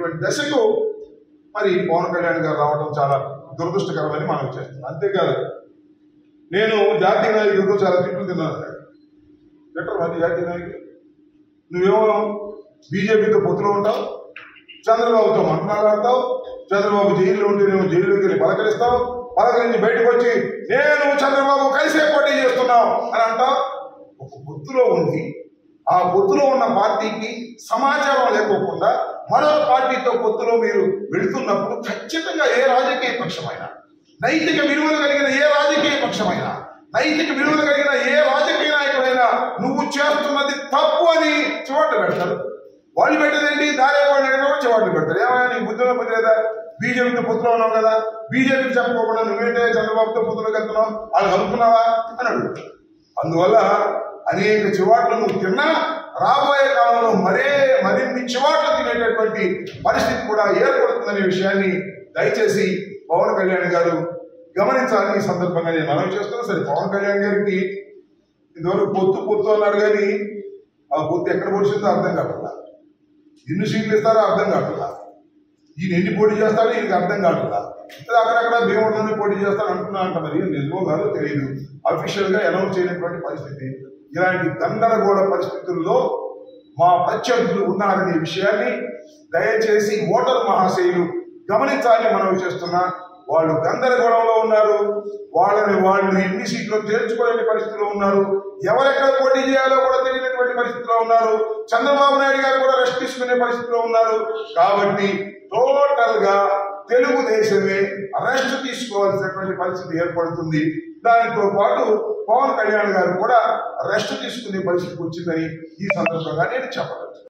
అనేటువంటి దశకు మరి పవన్ కళ్యాణ్ గారు రావడం చాలా దురదృష్టకరమని మనం చేస్తున్నాం అంతేకాదు నేను జాతీయ నాయకులతో చాలా తిట్లు తిన్నాను సార్ ఎట్లా మరి జాతీయ నాయకులు నువ్వేమో బీజేపీతో పొత్తులో ఉంటావు చంద్రబాబుతో మాట్లాడతావు చంద్రబాబు జైల్లో ఉంటే నువ్వు జైల్లోకి వెళ్ళి పలకరిస్తావు పలకరించి బయటకు వచ్చి నేను చంద్రబాబు కలిసే పోటీ చేస్తున్నావు అని అంటావు ఒక పొత్తులో ఉంది ఆ పొత్తులో ఉన్న పార్టీకి సమాచారం లేకోకుండా మరో పార్టీతో పొత్తులో మీరు వెళుతున్నప్పుడు ఖచ్చితంగా ఏ రాజకీయ పక్షమైనా నైతిక విలువలు కలిగిన ఏ రాజకీయ పక్షమైనా నైతిక విలువలు కలిగిన ఏ రాజకీయ నాయకుడైనా నువ్వు చేస్తున్నది తప్పు అని చివాట్లు పెడతారు వాళ్ళు పెట్టేదేంటి దారే వాళ్ళు కూడా చివాట్లు పెడతారు ఏమైనా నీకు బుద్ధిలో బుద్ధి లేదా బీజేపీతో పొత్తులో ఉన్నావు కదా బీజేపీకి చెప్పుకోకుండా నువ్వేంటే చంద్రబాబుతో పొత్తులోకి వెళ్తున్నావు వాళ్ళు కలుపుకున్నావా అని అడుగుతారు అందువల్ల అనేక చివాట్లు నువ్వు తిన్నా రాబోయే కాలంలో మరే మరిన్ని చివాట్లు తినేటటువంటి పరిస్థితి కూడా ఏర్పడుతుందనే విషయాన్ని దయచేసి పవన్ కళ్యాణ్ గారు గమనించాలని ఈ సందర్భంగా నేను మనవి చేస్తున్నా సరే పవన్ కళ్యాణ్ గారికి ఇంతవరకు పొత్తు పొత్తు అన్నారు కానీ ఆ పొత్తు ఎక్కడ పొడిచిందో అర్థం కావట్లా ఎన్ని సీట్లు ఇస్తారో అర్థం కావట్లా ఈయన ఎన్ని పోటీ చేస్తాడో ఈయనకి అర్థం కావట్లా అది అక్కడక్కడ భీముడిలోనే పోటీ చేస్తాను అంటున్నా అంట మరి నిజమో కాదో తెలియదు అఫీషియల్ గా అనౌన్స్ చేయనటువంటి పరిస్థితి ఇలాంటి గందరగోళ పరిస్థితుల్లో మా ప్రత్యర్థులు ఉన్నారనే విషయాన్ని దయచేసి ఓటర్ మహాశయులు గమనించాలని మనవి చేస్తున్నా వాళ్ళు గందరగోళంలో ఉన్నారు వాళ్ళని వాళ్ళు ఎన్ని సీట్లు తేల్చుకోలేని పరిస్థితిలో ఉన్నారు ఎవరెక్కడ పోటీ చేయాలో కూడా తెలియనటువంటి పరిస్థితిలో ఉన్నారు చంద్రబాబు నాయుడు గారు కూడా రెస్ట్ తీసుకునే పరిస్థితిలో ఉన్నారు కాబట్టి టోటల్ గా తెలుగుదేశమే రెస్ట్ తీసుకోవాల్సినటువంటి పరిస్థితి ఏర్పడుతుంది దానితో పాటు పవన్ కళ్యాణ్ గారు కూడా రెస్ట్ తీసుకునే పరిస్థితికి వచ్చిందని ఈ సందర్భంగా నేను చెప్పగలను